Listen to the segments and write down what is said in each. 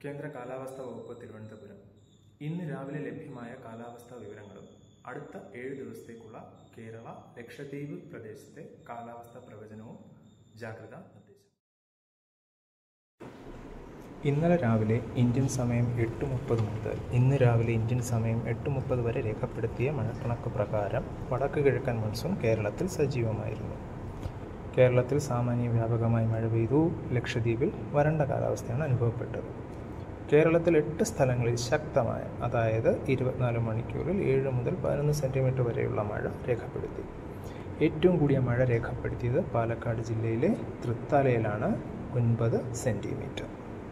കേന്ദ്ര കാലാവസ്ഥാ വകുപ്പ് തിരുവനന്തപുരം ഇന്ന് രാവിലെ ലഭ്യമായ കാലാവസ്ഥാ വിവരങ്ങളും അടുത്ത ഏഴ് ദിവസത്തേക്കുള്ള കേരള ലക്ഷദ്വീപ് പ്രദേശത്തെ കാലാവസ്ഥാ പ്രവചനവും ജാഗ്രതാ നിർദ്ദേശം ഇന്നലെ രാവിലെ ഇന്ത്യൻ സമയം എട്ട് മുപ്പത് മുതൽ ഇന്ന് രാവിലെ ഇന്ത്യൻ സമയം എട്ട് മുപ്പത് വരെ രേഖപ്പെടുത്തിയ മഴക്കണക്ക് പ്രകാരം വടക്ക് കിഴക്കൻ മൺസൂൺ കേരളത്തിൽ സജീവമായിരുന്നു കേരളത്തിൽ സാമാന്യ വ്യാപകമായി മഴ പെയ്തു ലക്ഷദ്വീപിൽ വരണ്ട കാലാവസ്ഥയാണ് അനുഭവപ്പെട്ടത് കേരളത്തിൽ എട്ട് സ്ഥലങ്ങളിൽ ശക്തമായ അതായത് ഇരുപത്തിനാല് മണിക്കൂറിൽ ഏഴ് മുതൽ പതിനൊന്ന് സെൻറ്റിമീറ്റർ വരെയുള്ള മഴ രേഖപ്പെടുത്തി ഏറ്റവും കൂടിയ മഴ രേഖപ്പെടുത്തിയത് പാലക്കാട് ജില്ലയിലെ തൃത്താലയിലാണ് ഒൻപത് സെൻറ്റിമീറ്റർ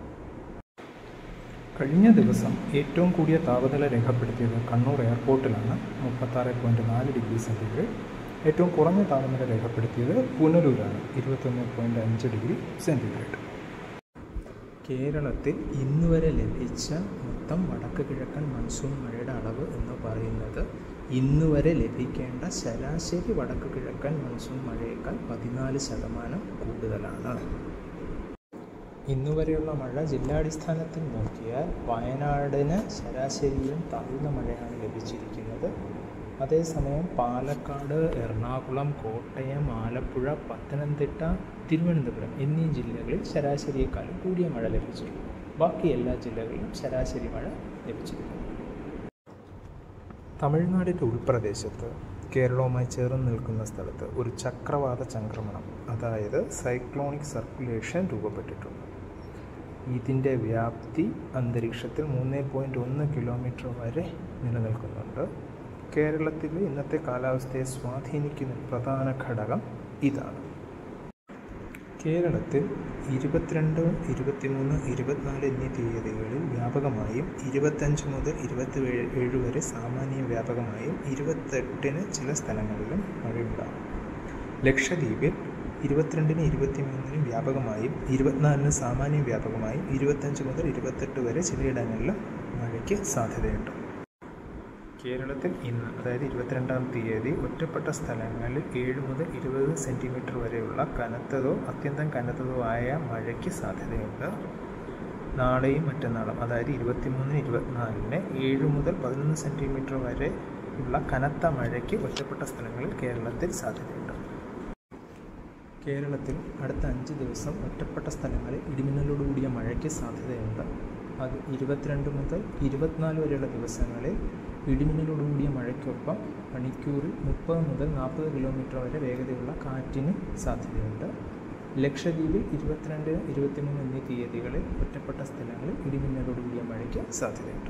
കഴിഞ്ഞ ദിവസം ഏറ്റവും കൂടിയ താപനില രേഖപ്പെടുത്തിയത് കണ്ണൂർ എയർപോർട്ടിലാണ് മുപ്പത്താറ് പോയിൻറ്റ് നാല് ഡിഗ്രി സെൻറ്റിഗ്രേഡ് ഏറ്റവും കുറഞ്ഞ താപനില രേഖപ്പെടുത്തിയത് പുനലൂരാണ് ഇരുപത്തൊന്ന് പോയിൻറ്റ് അഞ്ച് ഡിഗ്രി സെൻറ്റിഗ്രേഡ് കേരളത്തിൽ ഇന്നുവരെ ലഭിച്ച മൊത്തം വടക്ക് കിഴക്കൻ മൺസൂൺ മഴയുടെ അളവ് എന്ന് പറയുന്നത് ഇന്നുവരെ ലഭിക്കേണ്ട ശരാശരി വടക്ക് കിഴക്കൻ മൺസൂൺ മഴയേക്കാൾ പതിനാല് ശതമാനം കൂടുതലാണ് ഇന്നുവരെയുള്ള മഴ ജില്ലാടിസ്ഥാനത്തിൽ നോക്കിയാൽ വയനാടിന് ശരാശരിയും താഴ്ന്ന മഴയാണ് ലഭിച്ചിരിക്കുന്നത് അതേസമയം പാലക്കാട് എറണാകുളം കോട്ടയം ആലപ്പുഴ പത്തനംതിട്ട തിരുവനന്തപുരം എന്നീ ജില്ലകളിൽ ശരാശരിയേക്കാളും കൂടിയ മഴ ലഭിച്ചിട്ടുണ്ട് ബാക്കി എല്ലാ ജില്ലകളിലും ശരാശരി മഴ ലഭിച്ചിരിക്കുന്നു തമിഴ്നാടിൻ്റെ ഉൾപ്രദേശത്ത് കേരളവുമായി ചേർന്ന് നിൽക്കുന്ന സ്ഥലത്ത് ഒരു ചക്രവാത ചംക്രമണം അതായത് സൈക്ലോണിക് സർക്കുലേഷൻ രൂപപ്പെട്ടിട്ടുണ്ട് ഇതിൻ്റെ വ്യാപ്തി അന്തരീക്ഷത്തിൽ മൂന്ന് പോയിൻറ്റ് ഒന്ന് കിലോമീറ്റർ വരെ നിലനിൽക്കുന്നുണ്ട് കേരളത്തിലെ ഇന്നത്തെ കാലാവസ്ഥയെ സ്വാധീനിക്കുന്ന പ്രധാന ഘടകം ഇതാണ് കേരളത്തിൽ ഇരുപത്തിരണ്ട് ഇരുപത്തിമൂന്ന് ഇരുപത്തിനാല് എന്നീ തീയതികളിൽ വ്യാപകമായും ഇരുപത്തഞ്ച് മുതൽ ഇരുപത്തി ഏഴ് വരെ സാമാന്യ വ്യാപകമായും ഇരുപത്തെട്ടിന് ചില സ്ഥലങ്ങളിലും മഴയുണ്ടാകും ലക്ഷദ്വീപിൽ ഇരുപത്തിരണ്ടിന് ഇരുപത്തിമൂന്നിന് വ്യാപകമായും ഇരുപത്തിനാലിന് സാമാന്യ വ്യാപകമായും ഇരുപത്തഞ്ച് മുതൽ ഇരുപത്തെട്ട് വരെ ചിലയിടങ്ങളിലും മഴയ്ക്ക് സാധ്യതയുണ്ട് കേരളത്തിൽ ഇന്ന് അതായത് ഇരുപത്തിരണ്ടാം തീയതി ഒറ്റപ്പെട്ട സ്ഥലങ്ങളിൽ ഏഴ് മുതൽ ഇരുപത് സെൻറ്റിമീറ്റർ വരെയുള്ള കനത്തതോ അത്യന്തം കനത്തതോ ആയ മഴയ്ക്ക് സാധ്യതയുണ്ട് നാളെയും മറ്റന്നാളും അതായത് ഇരുപത്തിമൂന്നിന് ഇരുപത്തിനാലിന് ഏഴ് മുതൽ പതിനൊന്ന് സെൻറ്റിമീറ്റർ വരെ ഉള്ള കനത്ത മഴയ്ക്ക് ഒറ്റപ്പെട്ട സ്ഥലങ്ങളിൽ കേരളത്തിൽ സാധ്യതയുണ്ട് കേരളത്തിൽ അടുത്ത അഞ്ച് ദിവസം ഒറ്റപ്പെട്ട സ്ഥലങ്ങളിൽ ഇടിമിന്നലോടുകൂടിയ മഴയ്ക്ക് സാധ്യതയുണ്ട് അത് ഇരുപത്തിരണ്ട് മുതൽ ഇരുപത്തിനാല് വരെയുള്ള ദിവസങ്ങളിൽ ഇടിമിന്നലോടുകൂടിയ മഴയ്ക്കൊപ്പം മണിക്കൂറിൽ മുപ്പത് മുതൽ നാൽപ്പത് കിലോമീറ്റർ വരെ വേഗതയുള്ള കാറ്റിന് സാധ്യതയുണ്ട് ലക്ഷദ്വീപിൽ ഇരുപത്തിരണ്ട് ഇരുപത്തിമൂന്ന് എന്നീ തീയതികളിൽ ഒറ്റപ്പെട്ട സ്ഥലങ്ങളിൽ ഇടിമിന്നലോടുകൂടിയ മഴയ്ക്ക് സാധ്യതയുണ്ട്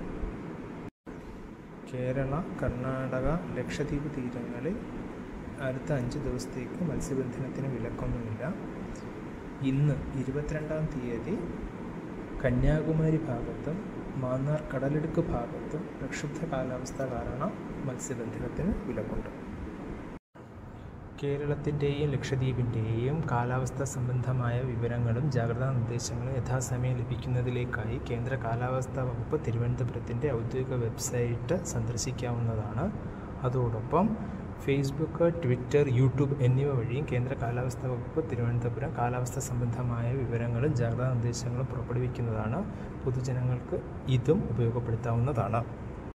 കേരള കർണാടക ലക്ഷദ്വീപ് തീരങ്ങളിൽ അടുത്ത അഞ്ച് ദിവസത്തേക്ക് മത്സ്യബന്ധനത്തിന് വിലക്കൊന്നുമില്ല ഇന്ന് ഇരുപത്തിരണ്ടാം തീയതി കന്യാകുമാരി ഭാഗത്തും മാന്നാർ കടലിടുക്ക് ഭാഗത്തും പ്രക്ഷുബ്ധ കാലാവസ്ഥ കാരണം മത്സ്യബന്ധനത്തിന് വിലക്കുണ്ട് കേരളത്തിൻ്റെയും ലക്ഷദ്വീപിൻ്റെയും കാലാവസ്ഥ സംബന്ധമായ വിവരങ്ങളും ജാഗ്രതാ നിർദ്ദേശങ്ങളും യഥാസമയം ലഭിക്കുന്നതിലേക്കായി കേന്ദ്ര കാലാവസ്ഥാ വകുപ്പ് തിരുവനന്തപുരത്തിൻ്റെ ഔദ്യോഗിക വെബ്സൈറ്റ് സന്ദർശിക്കാവുന്നതാണ് അതോടൊപ്പം ഫേസ്ബുക്ക് ട്വിറ്റർ യൂട്യൂബ് എന്നിവ വഴിയും കേന്ദ്ര കാലാവസ്ഥാ വകുപ്പ് തിരുവനന്തപുരം കാലാവസ്ഥ സംബന്ധമായ വിവരങ്ങളും ജാഗ്രതാ നിർദ്ദേശങ്ങളും പുറപ്പെടുവിക്കുന്നതാണ് പൊതുജനങ്ങൾക്ക് ഇതും ഉപയോഗപ്പെടുത്താവുന്നതാണ്